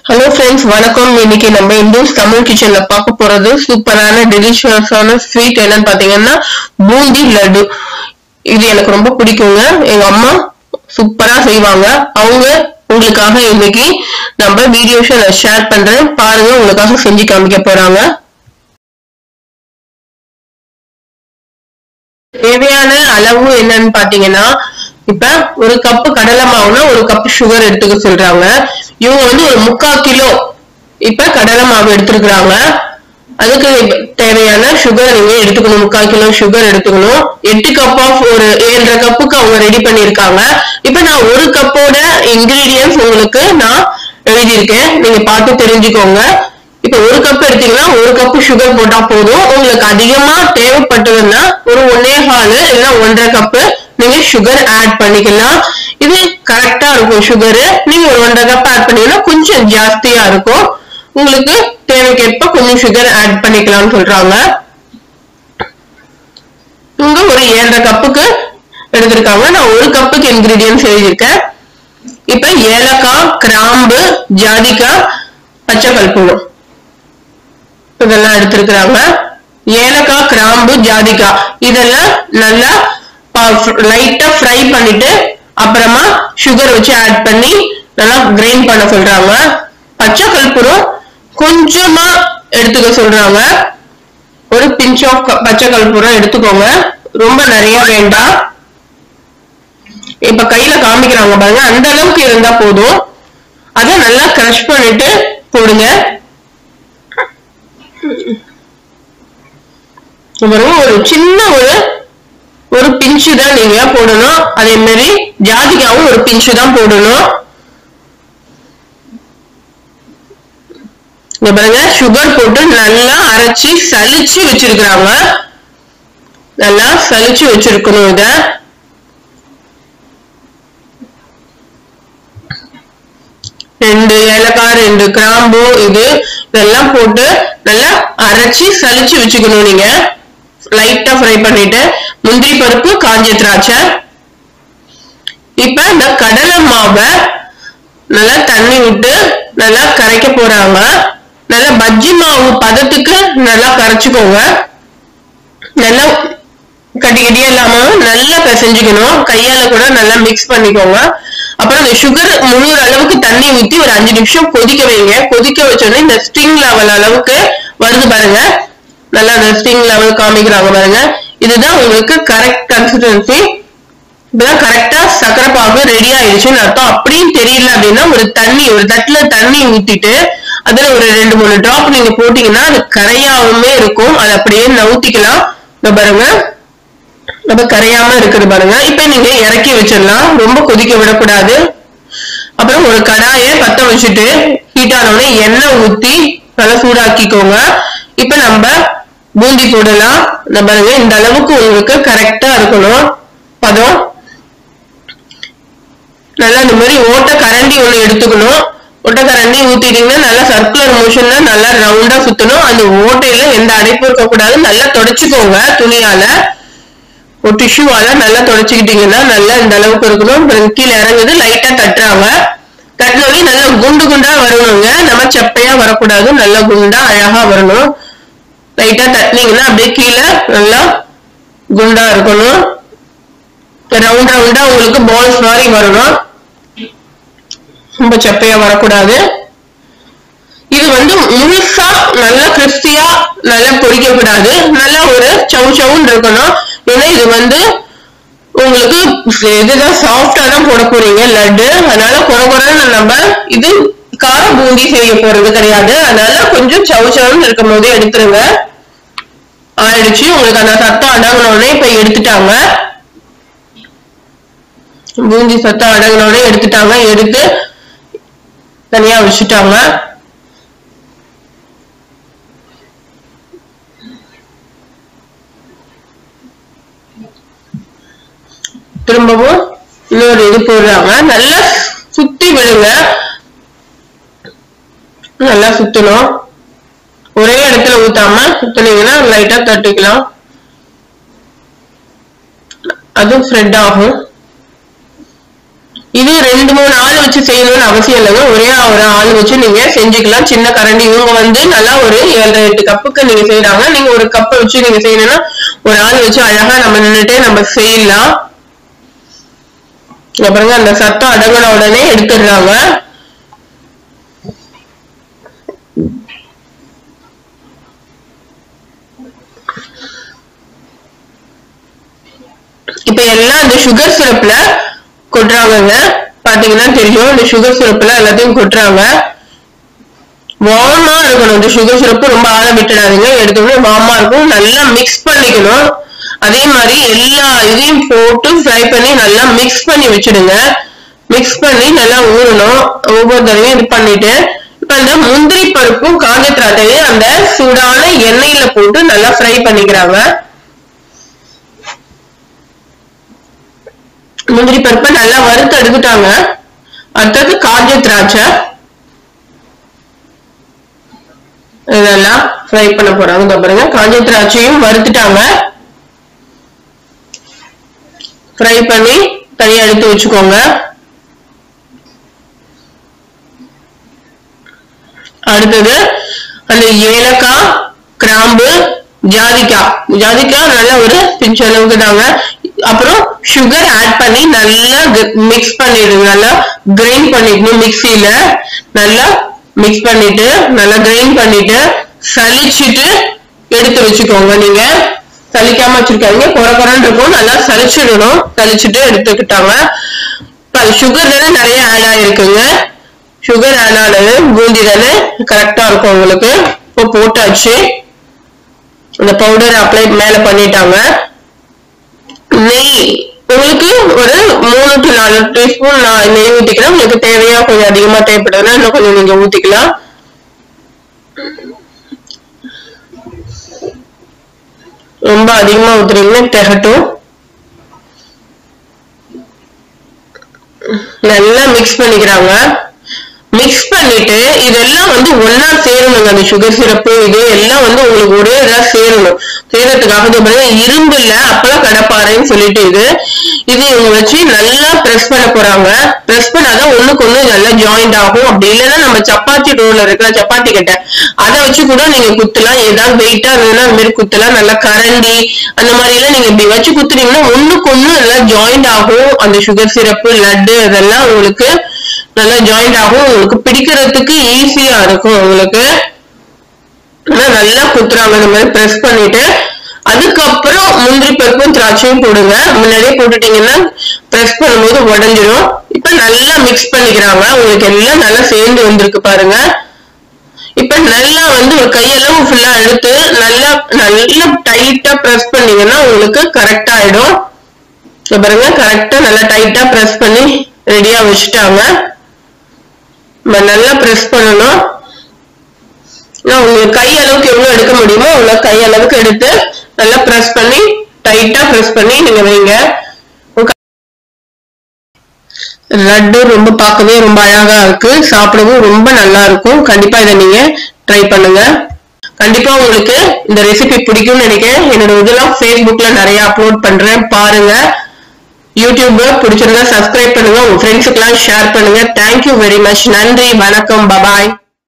hello friends வணக்கம் இன்னைக்கு நம்ம இண்டூஸ் தமிழ் கிச்சன்ல பார்க்க போறது சூப்பரான டெலிஷியஸான ஸ்வீட் என்னன்னு பாத்தீங்கன்னா பூந்தி லட்டு இது எனக்கு ரொம்ப பிடிக்குங்க எங்க அம்மா சூப்பரா செய்வாங்க அவங்க உங்களுக்காக இன்னைக்கு நம்ம வீடியோஸ் நான் ஷேர் பண்றேன் பாருங்க உங்களுக்காக செஞ்சு காமிக்க போறாங்க தேவையான அளவு என்னன்னு பாத்தீங்கன்னா இப்ப ஒரு கப்பு கடலை மாவுனா ஒரு கப் சுகர் எடுத்துக்க சொல்றாங்க இவங்க வந்து ஒரு முக்கால் கிலோ இப்ப கடலை மாவு எடுத்துருக்காங்க அதுக்கு தேவையான சுகர் நீங்க எடுத்துக்கணும் முக்கால் கிலோ சுகர் எடுத்துக்கணும் எட்டு கப் ஆஃப் ஒரு ஏழரை கப்புக்கு அவங்க ரெடி பண்ணிருக்காங்க இப்ப நான் ஒரு கப்போட இன்கிரீடியன்ஸ் உங்களுக்கு நான் எழுதியிருக்கேன் நீங்க பார்த்து தெரிஞ்சுக்கோங்க இப்ப ஒரு கப் எடுத்தீங்கன்னா ஒரு கப் சுகர் போட்டா போதும் உங்களுக்கு அதிகமா தேவைப்பட்டதுன்னா ஒரு ஒன்னே கால் இல்லைன்னா ஒன்றரை கப்பு நீங்க சுகர் ஆட் பண்ணிக்கலாம் இது கரெக்டா இருக்கும் சுகரு நீங்க ஒரு ஒன்றரை கப் ஆட் பண்ணீங்கன்னா கொஞ்சம் ஜாஸ்தியா இருக்கும் உங்களுக்கு தேவைக்கேற்ப கொஞ்சம் சுகர் ஆட் பண்ணிக்கலாம்னு சொல்றாங்க இவங்க ஒரு ஏழரை கப்புக்கு எடுத்திருக்காங்க நான் ஒரு கப்புக்கு இன்கிரீடியன்ஸ் எழுதியிருக்கேன் இப்ப ஏலக்காய் கிராம்பு ஜாதிக்காய் பச்சை கல்பூரம் இதெல்லாம் எடுத்திருக்கிறாங்க ஏலக்காய் கிராம்பு ஜாதிக்காய் இதெல்லாம் நல்லா லைட்டா ஃப்ரை பண்ணிட்டு அப்புறமா சுகர் வச்சு ஆட் பண்ணி நல்லா கிரைண்ட் பண்ண சொல்றாங்க பச்சை கற்பூரம் கொஞ்சமா எடுத்துக்க சொல்றாங்க ஒரு பிஞ்ச் ஆஃப் பச்சை கற்பூரம் எடுத்துக்கோங்க ரொம்ப நிறைய வேண்டாம் இப்ப கையில காமிக்கிறாங்க பாருங்க அந்த அளவுக்கு இருந்தா போதும் அதை நல்லா கிரஷ் பண்ணிட்டு போடுங்க பாருங்க ஒரு சின்ன ஒரு ஒரு பிஞ்சு தான் நீங்க போடணும் அதே மாதிரி ஜாதிக்காவும் ஒரு பிஞ்சு தான் போடணும் இங்க பாருங்க சுகர் போட்டு நல்லா அரைச்சி சலிச்சு வச்சிருக்கிறாங்க நல்லா சலிச்சு வச்சிருக்கணும் இத ரெண்டு ஏலக்காய் ரெண்டு கிராம்பு இது இதெல்லாம் போட்டு நல்லா அரைச்சி சலிச்சு வச்சுக்கணும் நீங்க லைட்டா ஃப்ரை பண்ணிட்டு முந்திரி பருப்பு காஞ்ச திராட்சை இப்ப இந்த கடலை மாவை நல்லா தண்ணி விட்டு நல்லா கரைக்க போறாங்க நல்லா பஜ்ஜி மாவு பதத்துக்கு நல்லா கரைச்சுக்கோங்க நல்லா கட்டி கட்டியா இல்லாம நல்லா பிசைஞ்சுக்கணும் கையால கூட நல்லா மிக்ஸ் பண்ணிக்கோங்க அப்புறம் இந்த சுகர் முழுற அளவுக்கு தண்ணி ஊத்தி ஒரு அஞ்சு நிமிஷம் கொதிக்க வைங்க கொதிக்க வச்சோடனே இந்த ஸ்ட்ரிங் லெவல் அளவுக்கு வருது பாருங்க நல்லா அந்த ஸ்ட்ரிங் லெவல் காமிக்கிறாங்க பாருங்க இதுதான் உங்களுக்கு கரெக்ட் கன்சிஸ்டன்சி இப்பதான் கரெக்டா சக்கரை பாகு ரெடி ஆயிடுச்சுன்னு அர்த்தம் அப்படியும் தெரியல அப்படின்னா ஒரு தண்ணி ஒரு தட்டுல தண்ணி ஊத்திட்டு அதுல ஒரு ரெண்டு மூணு டிராப் நீங்க போட்டீங்கன்னா அது கரையாவுமே இருக்கும் அது அப்படியே நவுத்திக்கலாம் இந்த பாருங்க நம்ம கரையாம இருக்குது பாருங்க இப்ப நீங்க இறக்கி வச்சிடலாம் ரொம்ப கொதிக்க விடக்கூடாது அப்புறம் ஒரு கடாயை பத்த வச்சுட்டு ஹீட் ஆனவுடனே எண்ணெய் ஊத்தி நல்லா சூடாக்கிக்கோங்க இப்ப நம்ம பூந்தி போடலாம் இந்த பாருங்க இந்த அளவுக்கு உங்களுக்கு கரெக்டா இருக்கணும் பதம் நல்லா இந்த மாதிரி ஓட்ட கரண்டி ஒண்ணு எடுத்துக்கணும் ஓட்ட கரண்டி ஊத்திட்டீங்கன்னா நல்லா சர்க்குலர் மோஷன்ல நல்லா ரவுண்டா சுத்தணும் அந்த ஓட்டையில எந்த அடைப்பும் இருக்கக்கூடாது நல்லா தொடச்சுக்கோங்க துணியால ஒரு டிஷ்யூவால நல்லா தொடச்சுக்கிட்டீங்கன்னா நல்லா இந்த அளவுக்கு இருக்கணும் அப்புறம் கீழே இறங்குது லைட்டா தட்டுறாங்க தட்டினோடனே நல்லா குண்டு குண்டா வரணுங்க நம்ம செப்பையா வரக்கூடாது நல்லா குண்டா அழகா வரணும் லைட்டா தட்டினீங்கன்னா அப்படியே கீழே நல்லா குண்டா இருக்கணும் ரவுண்ட் ரவுண்டா உங்களுக்கு பால்ஸ் மாதிரி வரணும் ரொம்ப செப்பையா வரக்கூடாது இது வந்து முழுசா நல்லா கிறிஸ்பியா நல்லா பொரிக்கக்கூடாது நல்லா ஒரு சவு சவுன்னு இருக்கணும் ஏன்னா இது வந்து உங்களுக்கு இதுதான் சாஃப்டா தான் போட போறீங்க லட்டு அதனால குறை குறைன்னு நம்ம இது கார பூந்தி செய்ய போறது கிடையாது அதனால கொஞ்சம் சவு சவுன்னு இருக்கும் போதே எடுத்துருங்க ஆயிடுச்சு உங்களுக்கு அந்த சத்தம் அடங்கினோடனே இப்ப எடுத்துட்டாங்க பூந்தி சத்தம் அடங்கினோடனே எடுத்துட்டாங்க எடுத்து தனியா வச்சுட்டாங்க திரும்பவும் இன்னொரு இது போடுறாங்க நல்லா சுத்தி விடுங்க நல்லா சுத்தணும் ஒரே இடத்துல ஊத்தாம சுத்தினீங்கன்னா லைட்டா தட்டிக்கலாம் அதுவும் ஸ்ப்ரெட் ஆகும் இது இது ரெண்டு மூணு ஆள் வச்சு செய்யணும்னு அவசியம் இல்லைங்க ஒரே ஒரு ஆள் வச்சு நீங்க செஞ்சுக்கலாம் சின்ன கரண்டி இவங்க வந்து நல்லா ஒரு ஏழு எட்டு கப்புக்கு நீங்க செய்யறாங்க நீங்க ஒரு கப்பை வச்சு நீங்க செய்யணும்னா ஒரு ஆள் வச்சு அழகா நம்ம நின்னுட்டே நம்ம செய்யலாம் அப்புறங்க அந்த சத்தம் அடங்கின உடனே எடுத்துடுறாங்க இப்ப எல்லாம் இந்த சுகர் சிரப்ல கொட்டுறாங்கங்க பாத்தீங்கன்னா தெரியும் இந்த சுகர் சிரப்ல எல்லாத்தையும் கொட்டுறாங்க வார்மா இருக்கணும் இந்த சுகர் சிரப்பு ரொம்ப ஆழ விட்டுடாதீங்க எடுத்தோடனே வார்மா இருக்கும் நல்லா மிக்ஸ் பண்ணிக்கணும் அதே மாதிரி எல்லா இதையும் போட்டு ஃப்ரை பண்ணி நல்லா மிக்ஸ் பண்ணி வச்சிடுங்க மிக்ஸ் பண்ணி நல்லா ஊறணும் ஒவ்வொரு தடவையும் இது பண்ணிட்டு இப்ப இந்த முந்திரி பருப்பும் காஞ்ச திராட்சையும் அந்த சூடான எண்ணெயில போட்டு நல்லா ஃப்ரை பண்ணிக்கிறாங்க முந்திரி பருப்பை நல்லா வறுத்து எடுத்துட்டாங்க அடுத்தது காஞ்ச திராட்சை இதெல்லாம் ஃப்ரை பண்ண போறாங்க இதோ பாருங்க காஞ்ச திராட்சையும் வறுத்துட்டாங்க ஃப்ரை பண்ணி தனியா எடுத்து வச்சுக்கோங்க அடுத்தது அந்த ஏலக்காய் கிராம்பு ஜாதிக்காய் ஜாதிக்காய் நல்ல ஒரு பிஞ்சு அளவுக்கு தாங்க அப்புறம் சுகர் ஆட் பண்ணி நல்லா மிக்ஸ் பண்ணிடுங்க நல்லா கிரைண்ட் பண்ணிடணும் மிக்சியில நல்லா மிக்ஸ் பண்ணிட்டு நல்லா கிரைண்ட் பண்ணிட்டு சலிச்சிட்டு எடுத்து வச்சுக்கோங்க நீங்க சலிக்காம வச்சிருக்காங்க குறை குறைன்னு இருக்கும் நல்லா சலிச்சிடணும் சலிச்சிட்டு எடுத்துக்கிட்டாங்க இப்ப சுகர் தானே நிறைய ஆட் ஆயிருக்குங்க சுகர் ஆட் ஆனது பூந்தி தானே கரெக்டா இருக்கும் உங்களுக்கு இப்போ போட்டாச்சு இந்த பவுடர் அப்ளை மேல பண்ணிட்டாங்க நெய் உங்களுக்கு ஒரு மூணு டு நாலு டீஸ்பூன் நெய் ஊத்திக்கலாம் உங்களுக்கு தேவையா கொஞ்சம் அதிகமா தேவைப்படுதுன்னா இன்னும் கொஞ்சம் நீங்க ஊத்திக்கலாம் ரொம்ப அதிகமா ஊத்துறீங்கன்னா திகட்டும் நல்லா மிக்ஸ் பண்ணிக்கிறாங்க மிக்ஸ் பண்ணிட்டு இதெல்லாம் வந்து ஒன்னா சேரணுங்க அந்த சுகர் சிரப்பு இது எல்லாம் வந்து உங்களுக்கு ஒரே இதா சேரணும் சேரத்துக்காக இது பாருங்க இரும்பு இல்ல அப்பெல்லாம் கடப்பாறைன்னு சொல்லிட்டு இது இது இவங்க வச்சு நல்லா பிரஸ் பண்ண போறாங்க பிரஸ் பண்ணாதான் ஒண்ணுக்கு ஒண்ணு நல்லா ஜாயிண்ட் ஆகும் அப்படி இல்லைன்னா நம்ம சப்பாத்தி ரோல இருக்கிற சப்பாத்தி கட்டை அதை வச்சு கூட நீங்க குத்தலாம் ஏதாவது வெயிட்டா இருந்ததுன்னா அந்த மாதிரி குத்தலாம் நல்லா கரண்டி அந்த மாதிரி எல்லாம் நீங்க இப்படி வச்சு குத்துனீங்கன்னா ஒண்ணுக்கு ஒண்ணு நல்லா ஜாயிண்ட் ஆகும் அந்த சுகர் சிரப்பு லட்டு இதெல்லாம் உங்களுக்கு நல்லா ஜாயிண்ட் ஆகும் உங்களுக்கு பிடிக்கிறதுக்கு ஈஸியா இருக்கும் உங்களுக்கு ஆனா நல்லா குத்துறாங்க இந்த மாதிரி பிரஸ் பண்ணிட்டு அதுக்கப்புறம் முந்திரி பருப்பும் திராட்சையும் போடுங்க முன்னாடியே போட்டுட்டீங்கன்னா பிரஸ் பண்ணும்போது உடஞ்சிரும் இப்ப நல்லா மிக்ஸ் பண்ணிக்கிறாங்க உங்களுக்கு எல்லாம் நல்லா சேர்ந்து வந்திருக்கு பாருங்க இப்ப நல்லா வந்து ஒரு கையளவு ஃபுல்லா எடுத்து நல்லா நல்லா டைட்டா பிரஸ் பண்ணீங்கன்னா உங்களுக்கு கரெக்ட் ஆயிடும் இப்ப பாருங்க கரெக்டா நல்லா டைட்டா பிரஸ் பண்ணி ரெடியா வச்சுட்டாங்க நம்ம நல்லா பிரஸ் பண்ணணும் நான் உங்களுக்கு கை அளவுக்கு எவ்வளவு எடுக்க முடியுமோ அவ்வளவு கை அளவுக்கு எடுத்து நல்லா பிரஸ் பண்ணி டைட்டா பிரஸ் பண்ணி நீங்க வைங்க லட்டு ரொம்ப பார்க்கவே ரொம்ப அழகா இருக்கு சாப்பிடவும் ரொம்ப நல்லா இருக்கும் கண்டிப்பா இதை நீங்க ட்ரை பண்ணுங்க கண்டிப்பா உங்களுக்கு இந்த ரெசிபி பிடிக்கும்னு நினைக்கிறேன் என்னோட இதெல்லாம் ஃபேஸ்புக்ல நிறைய அப்லோட் பண்றேன் பாருங்க யூடியூப் பிடிச்சிருந்தா சப்ஸ்கிரைப் பண்ணுங்க உங்க ஃப்ரெண்ட்ஸுக்கெல்லாம் ஷேர் பண்ணுங்க தேங்க்யூ வெரி மச் நன்றி வணக்கம் பபாய்